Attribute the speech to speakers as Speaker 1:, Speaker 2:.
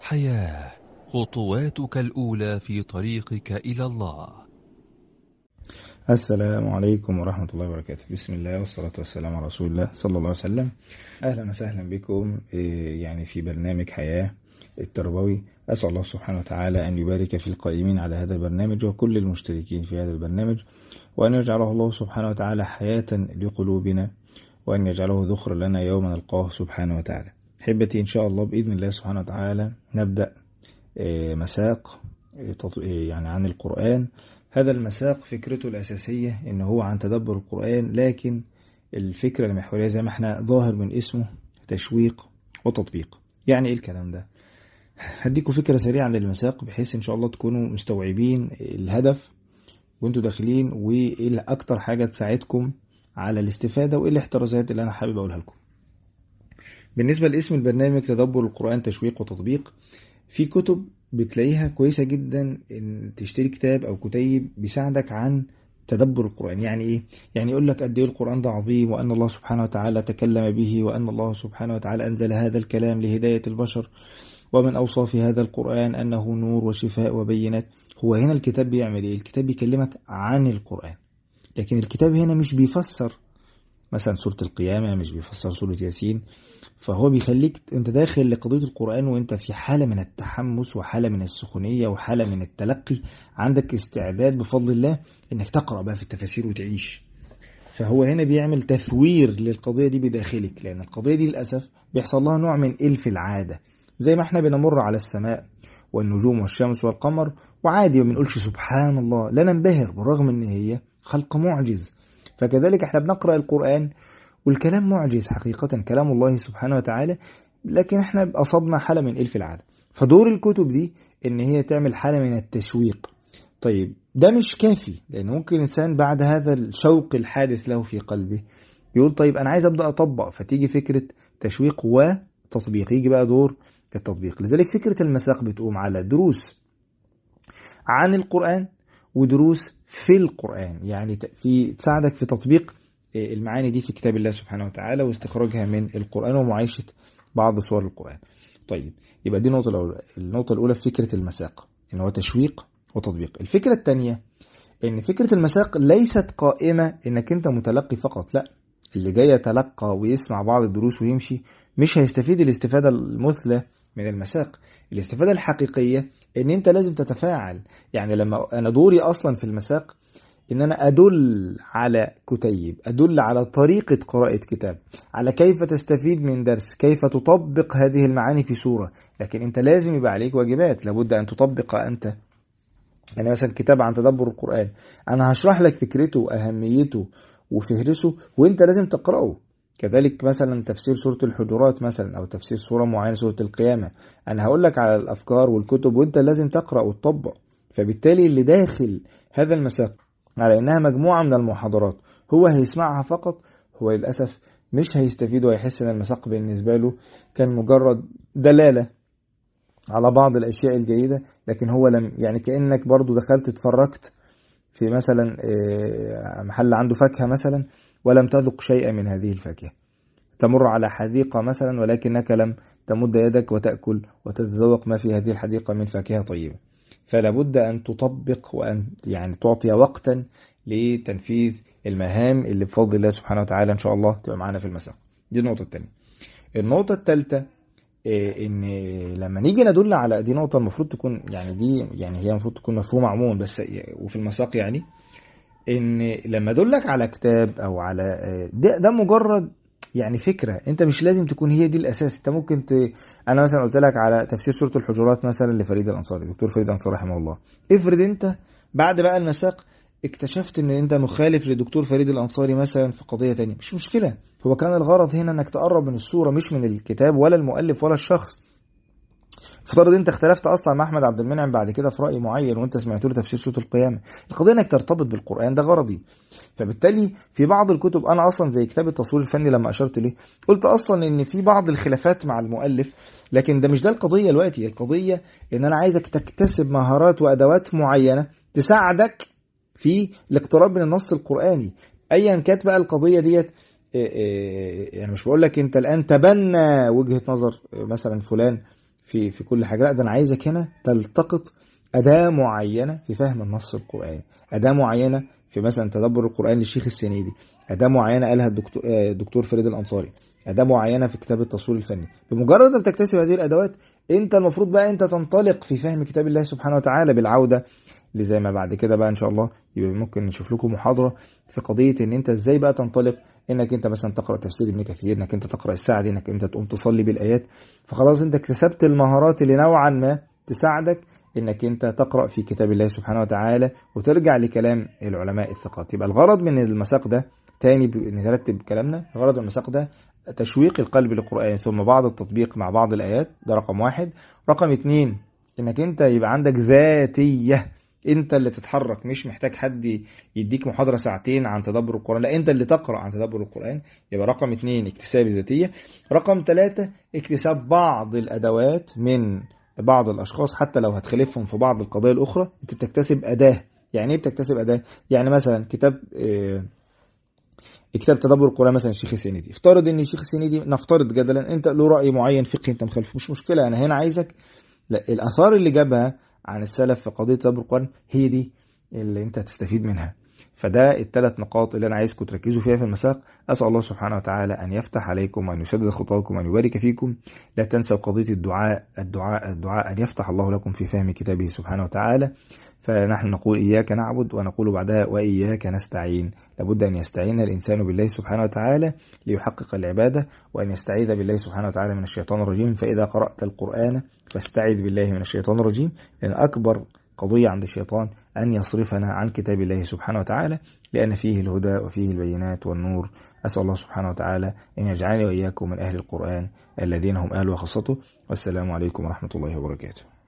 Speaker 1: حياة خطواتك الأولى في طريقك إلى الله
Speaker 2: السلام عليكم ورحمة الله وبركاته بسم الله والصلاة والسلام على رسول الله صلى الله عليه وسلم أهلا وسهلا بكم إيه، يعني في برنامج حياة التربوي أسأل الله سبحانه وتعالى أن يبارك في القائمين على هذا البرنامج وكل المشتركين في هذا البرنامج وأن يجعله الله سبحانه وتعالى حياة لقلوبنا وأن يجعله ذخر لنا يوم نلقاه سبحانه وتعالى أحبتي إن شاء الله بإذن الله سبحانه وتعالى نبدأ إيه، مساق إيه، تط- إيه، يعني عن القرآن هذا المساق فكرته الأساسية إن هو عن تدبر القرآن لكن الفكرة المحورية زي ما احنا ظاهر من اسمه تشويق وتطبيق يعني ايه الكلام ده هديكم فكرة سريعة عن المساق بحيث ان شاء الله تكونوا مستوعبين الهدف وانتوا داخلين وايه اكتر حاجة تساعدكم على الاستفادة وايه الاحترازات اللي انا حابب اقولها لكم بالنسبة لاسم البرنامج تدبر القرآن تشويق وتطبيق في كتب بتلاقيها كويسة جدا ان تشتري كتاب او كتيب بيساعدك عن تدبر القرآن يعني ايه؟ يعني يقول لك قد ايه القرآن ده عظيم وان الله سبحانه وتعالى تكلم به وان الله سبحانه وتعالى انزل هذا الكلام لهداية البشر ومن اوصاف هذا القرآن انه نور وشفاء وبينات هو هنا الكتاب بيعمل ايه؟ الكتاب بيكلمك عن القرآن لكن الكتاب هنا مش بيفسر مثلا سورة القيامة مش بيفسر سورة ياسين فهو بيخليك انت داخل لقضية القرآن وانت في حالة من التحمس وحالة من السخونية وحالة من التلقي عندك استعداد بفضل الله انك تقرأ بقى في التفاسير وتعيش فهو هنا بيعمل تثوير للقضية دي بداخلك لأن القضية دي للأسف بيحصل لها نوع من إلف العادة زي ما احنا بنمر على السماء والنجوم والشمس والقمر وعادي ما بنقولش سبحان الله لا ننبهر بالرغم ان هي خلق معجز فكذلك احنا بنقرأ القرآن والكلام معجز حقيقة كلام الله سبحانه وتعالى لكن احنا أصبنا حالة من إلف العادة فدور الكتب دي إن هي تعمل حالة من التشويق طيب ده مش كافي لأن ممكن إنسان بعد هذا الشوق الحادث له في قلبه يقول طيب أنا عايز أبدأ أطبق فتيجي فكرة تشويق وتطبيق يجي بقى دور التطبيق لذلك فكرة المساق بتقوم على دروس عن القرآن ودروس في القرآن يعني ت- في تساعدك في تطبيق آه، المعاني دي في كتاب الله سبحانه وتعالى واستخراجها من القرآن ومعايشة بعض صور القرآن طيب يبقى دي النقطة الأولى النقطة الأولى في فكرة المساق إن هو تشويق وتطبيق الفكرة الثانية إن فكرة المساق ليست قائمة إنك أنت متلقي فقط لا اللي جاي يتلقى ويسمع بعض الدروس ويمشي مش هيستفيد الاستفادة المثلى من المساق الاستفادة الحقيقية ان انت لازم تتفاعل يعني لما انا دوري اصلا في المساق ان انا ادل على كتيب ادل على طريقة قراءة كتاب على كيف تستفيد من درس كيف تطبق هذه المعاني في سورة لكن انت لازم يبقى عليك واجبات لابد ان تطبق انت يعني مثلا كتاب عن تدبر القرآن انا هشرح لك فكرته واهميته وفهرسه وانت لازم تقرأه كذلك مثلا تفسير سورة الحجرات مثلا أو تفسير سورة معينة سورة القيامة أنا هقول لك على الأفكار والكتب وأنت لازم تقرأ وتطبق فبالتالي اللي داخل هذا المساق على إنها مجموعة من المحاضرات هو هيسمعها فقط هو للأسف مش هيستفيد ويحس إن المساق بالنسبة له كان مجرد دلالة على بعض الأشياء الجيدة لكن هو لم يعني كأنك برضو دخلت اتفرجت في مثلا آه، محل عنده فاكهة مثلا ولم تذق شيئا من هذه الفاكهة تمر على حديقة مثلا ولكنك لم تمد يدك وتأكل وتتذوق ما في هذه الحديقة من فاكهة طيبة فلا بد أن تطبق وأن يعني تعطي وقتا لتنفيذ المهام اللي بفضل الله سبحانه وتعالى إن شاء الله تبقى معانا في المساء دي النقطة الثانية النقطة الثالثة إيه، ان لما نيجي ندل على دي نقطة المفروض تكون يعني دي يعني هي المفروض تكون مفهومة عموما بس وفي المساق يعني ان لما ادلك على كتاب او على ده, ده مجرد يعني فكرة انت مش لازم تكون هي دي الاساس انت ممكن ت... انا مثلا قلت لك على تفسير سورة الحجرات مثلا لفريد الانصاري دكتور فريد الانصاري رحمه الله افرض انت بعد بقى المساق اكتشفت ان انت مخالف لدكتور فريد الانصاري مثلا في قضية تانية مش مشكلة هو كان الغرض هنا انك تقرب من الصورة مش من الكتاب ولا المؤلف ولا الشخص افترض انت اختلفت اصلا مع احمد عبد المنعم بعد كده في راي معين وانت سمعت له تفسير سوره القيامه القضيه انك ترتبط بالقران ده غرضي فبالتالي في بعض الكتب انا اصلا زي كتاب التصوير الفني لما اشرت ليه قلت اصلا ان في بعض الخلافات مع المؤلف لكن ده مش ده القضيه دلوقتي القضيه ان انا عايزك تكتسب مهارات وادوات معينه تساعدك في الاقتراب من النص القراني ايا كانت بقى القضيه ديت يعني مش بقول لك انت الان تبنى وجهه نظر مثلا فلان في في كل حاجه لا ده انا عايزك هنا تلتقط اداه معينه في فهم النص القراني اداه معينه في مثلا تدبر القران للشيخ السنيدي اداه معينه قالها الدكتور آه، الدكتور فريد الانصاري اداه معينه في كتاب التصوير الفني بمجرد ما بتكتسب هذه الادوات انت المفروض بقى انت تنطلق في فهم كتاب الله سبحانه وتعالى بالعوده لزي ما بعد كده بقى ان شاء الله يبقى ممكن نشوف لكم محاضره في قضيه ان انت ازاي بقى تنطلق انك انت مثلا تقرا تفسير ابن كثير انك انت تقرا السعدي انك انت تقوم تصلي بالايات فخلاص انت اكتسبت المهارات اللي نوعا ما تساعدك انك انت تقرا في كتاب الله سبحانه وتعالى وترجع لكلام العلماء الثقات يبقى الغرض من المساق ده تاني ب- نرتب كلامنا الغرض من المساق ده تشويق القلب للقرآن ثم بعض التطبيق مع بعض الآيات ده رقم واحد رقم اتنين انك انت يبقى عندك ذاتية انت اللي تتحرك مش محتاج حد يديك محاضرة ساعتين عن تدبر القرآن لا انت اللي تقرأ عن تدبر القرآن يبقى رقم اتنين اكتساب الذاتية رقم ثلاثة اكتساب بعض الأدوات من بعض الأشخاص حتى لو هتخالفهم في بعض القضايا الأخرى انت بتكتسب أداة يعني ايه بتكتسب أداة يعني مثلا كتاب اه كتاب تدبر القرآن مثلا الشيخ السنيدي افترض ان الشيخ السنيدي نفترض جدلا انت له رأي معين فقهي انت مخالفه مش مشكلة انا هنا عايزك لا الآثار اللي جابها عن السلف في قضية تدبر القرآن هي دي اللي انت هتستفيد منها فده الثلاث نقاط اللي انا عايزكم تركزوا فيها في المساق اسال الله سبحانه وتعالى ان يفتح عليكم وان يسدد خطاكم وان يبارك فيكم لا تنسوا قضيه الدعاء الدعاء الدعاء ان يفتح الله لكم في فهم كتابه سبحانه وتعالى فنحن نقول إياك نعبد ونقول بعدها وإياك نستعين لابد أن يستعين الإنسان بالله سبحانه وتعالى ليحقق العبادة وأن يستعيذ بالله سبحانه وتعالى من الشيطان الرجيم فإذا قرأت القرآن فاستعذ بالله من الشيطان الرجيم لأن أكبر قضية عند الشيطان أن يصرفنا عن كتاب الله سبحانه وتعالى لأن فيه الهدى وفيه البينات والنور أسأل الله سبحانه وتعالى أن يجعلني وإياكم من أهل القرآن الذين هم أهل وخاصته والسلام عليكم ورحمة الله وبركاته